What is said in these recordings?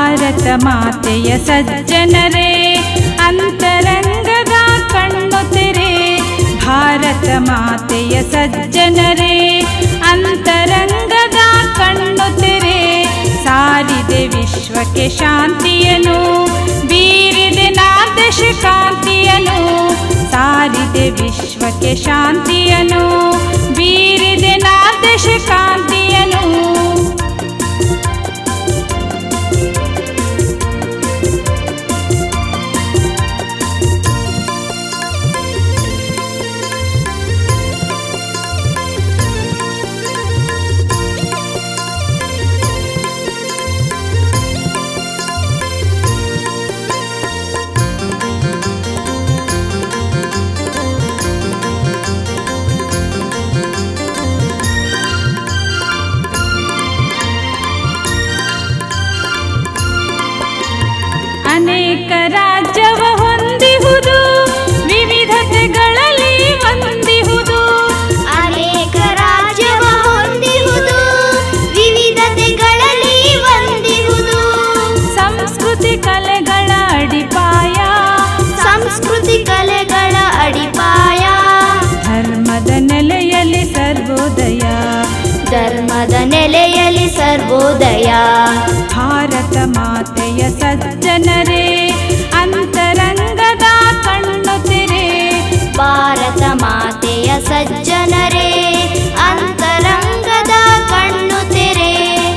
ಭಾರತ ಮಾತೆಯ ಸಜ್ಜನರೇ ಅಂತರಂಗದ ಕಣ್ಣು ತೆರೆ ಭಾರತ ಮಾತೆಯ ಸಜ್ಜನರೇ ಅಂತರಂಗದ ಕಣ್ಣು ತೆರೆ ಸಾರಿದೆ ವಿಶ್ವಕ್ಕೆ ಶಾಂತಿಯನು ಬೀರಿದೆ ನಾದಶ ಕಾಂತಿಯನು ಸಾರಿದೆ ವಿಶ್ವಕ್ಕೆ ಶಾಂತಿಯನು ಬೀರಿದೆ ನಾದಶ ಕಾಂತಿಯನು ಅನೇಕ ರಾಜ್ಯವ ಹೊಂದಿಹುದು ವಿವಿಧತೆಗಳಲ್ಲಿ ಹೊಂದಿಹುದು ಅನೇಕ ರಾಜ್ಯವ ಹೊಂದಿಹುದು ವಿವಿಧತೆಗಳಲ್ಲಿ ಹೊಂದಿಹುದು ಸಂಸ್ಕೃತಿ ಕಲೆಗಳ ಅಡಿಪಾಯ ಸಂಸ್ಕೃತಿ ಕಲೆಗಳ ಅಡಿಪಾಯ ಧರ್ಮದ ನೆಲೆಯಲ್ಲಿ ಸರ್ವೋದಯ ಧರ್ಮದ ನೆಲೆಯಲ್ಲಿ ಸರ್ವೋದಯ ಭಾರತ ಮಾತೆಯ ಸಜ್ಜನರೇ ಅಂತರಂಗದ ಕಣ್ಣು ತೆರೆ ಭಾರತ ಮಾತೆಯ ಸಜ್ಜನರೇ ಅಂತರಂಗದ ಕಣ್ಣು ತೆರೆ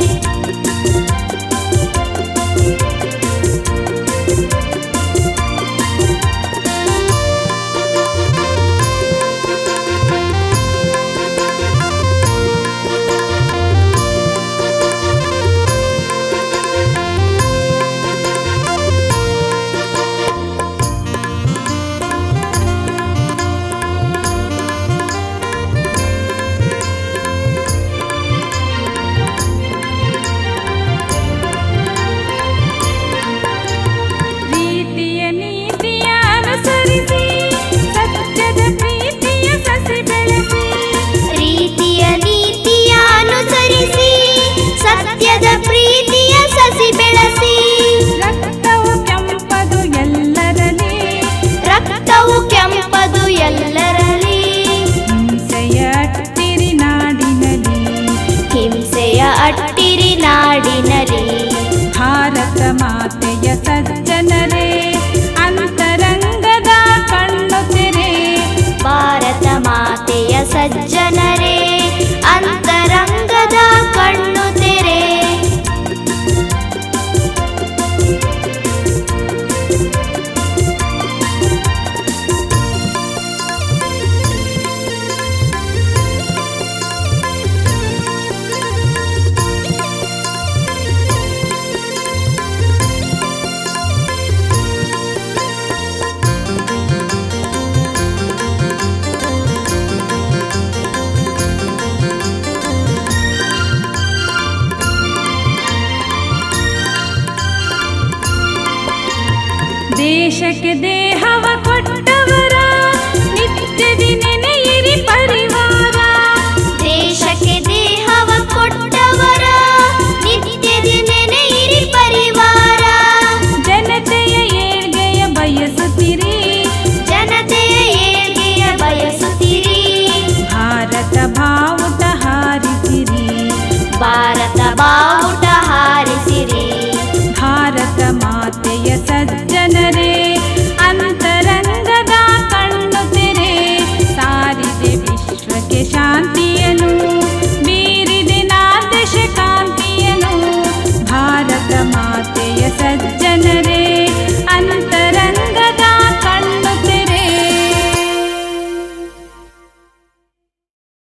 ರೀತಿಯ ನೀತಿಯ ಅನುಸರಿಸಿ ಸತ್ಯದ ಪ್ರೀತಿಯ ಸಸಿ ಬೆಳೆಸಿ ರೀತಿಯ ನೀತಿಯ ಅನುಸರಿಸಿ ಸತ್ಯದ ಪ್ರೀತಿಯ ಸಸಿ ಬೆಳೆಸಿ ರಕ್ತವು ಕೆಂಪದು ಎಲ್ಲರಲ್ಲಿ ರಕ್ತವು ಕೆಂಪದು ಎಲ್ಲರಲ್ಲಿ ಹಿಂಸೆಯ ಅಟ್ಟಿರಿ ನಾಡಿನಲ್ಲಿ ಹಿಂಸೆಯ ಅಟ್ಟಿರಿ ನಾಡಿನಲ್ಲಿ ಭಾರತ ಮಾತೆಯ ಸಜ್ಜನರೇ ಅಂತರಂಗದ ಕಣ್ಣು ತೆರೆ ಭಾರತ ಮಾತೆಯ ಸಜ್ಜನರೇ ಅಂತರಂಗದ ಕಣ್ಣು ತೆರೆ ದೇಶಕ್ಕೆ ದೇಹವ ಕೊಟ್ಟವರ ನಿತ್ಯದಿ ನೆನೆಯಿರಿ ಪರಿವಾರ ದೇಶಕ್ಕೆ ದೇಹವ ಕೊಟ್ಟವರ ನಿತ್ಯದಿ ನೆನೆಯಿರಿ ಪರಿವಾರ ಜನತೆಯ ಏಳ್ಗೆಯ ಬಯಸುತ್ತೀರಿ ಜನತೆಯ ಏಳ್ಗೆಯ ಬಯಸುತ್ತೀರಿ ಭಾರತ ಬಾವುಟ ಹಾರಿಸಿರಿ ಭಾರತ ಬಾವುಟ ಹಾರಿಸಿರಿ ಭಾರತ ಮಾತೆಯ ಸಜ್ಜನರೇ ಅಂತರಂಗದ ಕಣ್ಣು ತೆರೆ ಸಾರಿದೆ ವಿಶ್ವಕ್ಕೆ ಶಾಂತಿಯನು